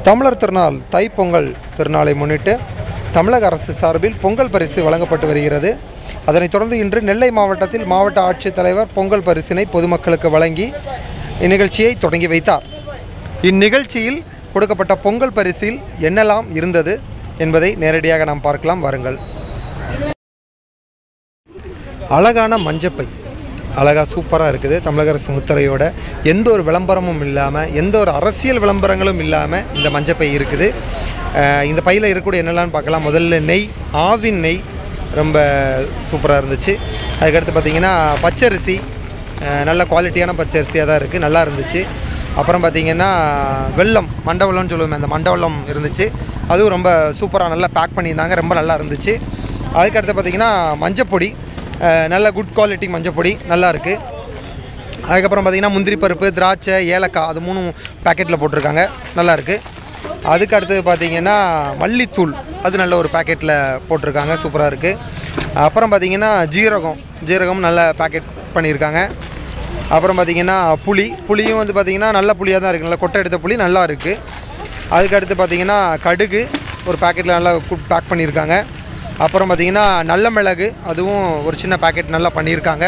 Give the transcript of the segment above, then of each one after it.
தமிழர் திருநாள் தைப்பொங்கல் திருநாளை முன்னிட்டு தமிழக அரசு சார்பில் பொங்கல் பரிசு வழங்கப்பட்டு வருகிறது அதனைத் தொடர்ந்து இன்று நெல்லை மாவட்டத்தில் மாவட்ட ஆட்சித்தலைவர் பொங்கல் பரிசினை பொதுமக்களுக்கு வழங்கி இந்நிகழ்ச்சியை தொடங்கி வைத்தார் இந்நிகழ்ச்சியில் கொடுக்கப்பட்ட பொங்கல் பரிசில் என்னெல்லாம் இருந்தது என்பதை நேரடியாக நாம் பார்க்கலாம் வாருங்கள் அழகான மஞ்சப்பை அழகாக சூப்பராக இருக்குது தமிழக அரசு முத்திரையோட எந்த ஒரு விளம்பரமும் இல்லாமல் எந்த ஒரு அரசியல் விளம்பரங்களும் இல்லாமல் இந்த மஞ்சப்பை இருக்குது அஹ் இந்த பையில் இருக்கக்கூடிய என்னெல்லாம் பார்க்கலாம் முதல்ல நெய் ஆவின் நெய் ரொம்ப சூப்பராக இருந்துச்சு அதுக்கடுத்து பார்த்திங்கன்னா பச்சரிசி அஹ் நல்ல குவாலிட்டியான பச்சரிசியாக தான் இருக்குது நல்லா இருந்துச்சு அப்புறம் பார்த்திங்கன்னா வெல்லம் மண்டவெல்லம்னு சொல்லுவோமே அந்த மண்டவெல்லம் இருந்துச்சு அதுவும் ரொம்ப சூப்பராக நல்லா பேக் பண்ணியிருந்தாங்க ரொம்ப நல்லா இருந்துச்சு அதுக்கடுத்து பார்த்திங்கன்னா மஞ்சப்பொடி அஹ் நல்ல குட் குவாலிட்டி மஞ்சப்பொடி நல்லா இருக்குது அதுக்கப்புறம் பார்த்திங்கன்னா முந்திரி பருப்பு திராட்சை ஏலக்காய் அது மூணும் பேக்கெட்டில் போட்டிருக்காங்க நல்லா இருக்குது அதுக்கு அடுத்தது பார்த்திங்கன்னா மல்லித்தூள் அது நல்ல ஒரு பேக்கெட்டில் போட்டிருக்காங்க சூப்பராக இருக்குது அப்புறம் பார்த்திங்கன்னா ஜீரகம் ஜீரகம் நல்ல பேக்கெட் பண்ணியிருக்காங்க அப்புறம் பார்த்திங்கன்னா புளி புளியும் வந்து பார்த்திங்கன்னா நல்ல புளியாக தான் இருக்குது நல்ல கொட்டை எடுத்த புளி நல்லா இருக்குது அதுக்கு அடுத்து பார்த்திங்கன்னா கடுகு ஒரு பேக்கெட்டில் நல்லா பேக் பண்ணியிருக்காங்க அப்புறம் பார்த்திங்கன்னா நல்ல மிளகு அதுவும் ஒரு சின்ன பேக்கெட் நல்லா பண்ணியிருக்காங்க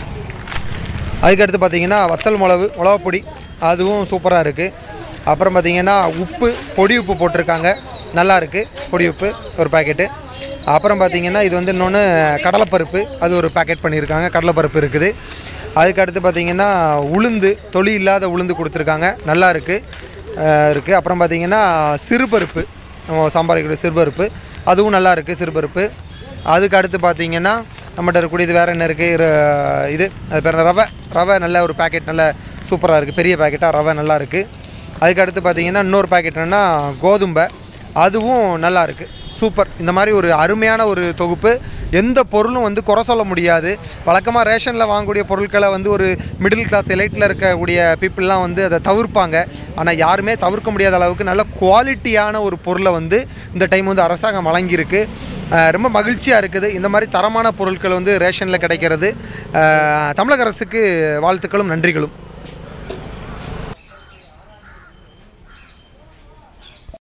அதுக்கடுத்து பார்த்திங்கன்னா வத்தல் மிளகு மிளகாப்பொடி அதுவும் சூப்பராக இருக்குது அப்புறம் பார்த்திங்கன்னா உப்பு பொடி உப்பு போட்டிருக்காங்க நல்லா இருக்குது பொடி உப்பு ஒரு பாக்கெட்டு அப்புறம் பார்த்திங்கன்னா இது வந்து இன்னொன்று கடலைப்பருப்பு அது ஒரு பேக்கெட் பண்ணியிருக்காங்க கடலைப்பருப்பு இருக்குது அதுக்கடுத்து பார்த்திங்கன்னா உளுந்து தொளி இல்லாத உளுந்து கொடுத்துருக்காங்க நல்லா இருக்குது இருக்குது அப்புறம் பார்த்திங்கன்னா சிறுபருப்பு நம்ம சாம்பார் வைக்கிற சிறுபருப்பு அதுவும் நல்லா இருக்குது சிறுபருப்பு அதுக்கு அடுத்து பார்த்திங்கன்னா நம்மகிட்ட இருக்கக்கூடியது வேறு என்ன இருக்குது இது அது பேர் என்ன? ரவை ரவை நல்ல ஒரு பேக்கெட் நல்ல சூப்பராக இருக்குது பெரிய பேக்கெட்டாக ரவை நல்லா இருக்குது அதுக்கு அடுத்து பார்த்திங்கன்னா இன்னொரு பேக்கெட் என்னென்னா கோதுமை அதுவும் நல்லா இருக்குது சூப்பர் இந்த மாதிரி ஒரு அருமையான ஒரு தொகுப்பு எந்த பொருளும் வந்து குறை சொல்ல முடியாது வழக்கமாக ரேஷனில் வாங்கக்கூடிய பொருட்களை வந்து ஒரு மிடில் கிளாஸ் எலைட்டில் இருக்கக்கூடிய பீப்புளெலாம் வந்து அதை தவிர்ப்பாங்க ஆனால் யாருமே தவிர்க்க முடியாத அளவுக்கு நல்ல குவாலிட்டியான ஒரு பொருளை வந்து இந்த டைம் வந்து அரசாங்கம் வழங்கியிருக்கு அஹ் ரொம்ப மகிழ்ச்சியாக இருக்குது இந்த மாதிரி தரமான பொருட்கள் வந்து ரேஷனில் கிடைக்கிறது அஹ் தமிழக அரசுக்கு வாழ்த்துக்களும் நன்றிகளும்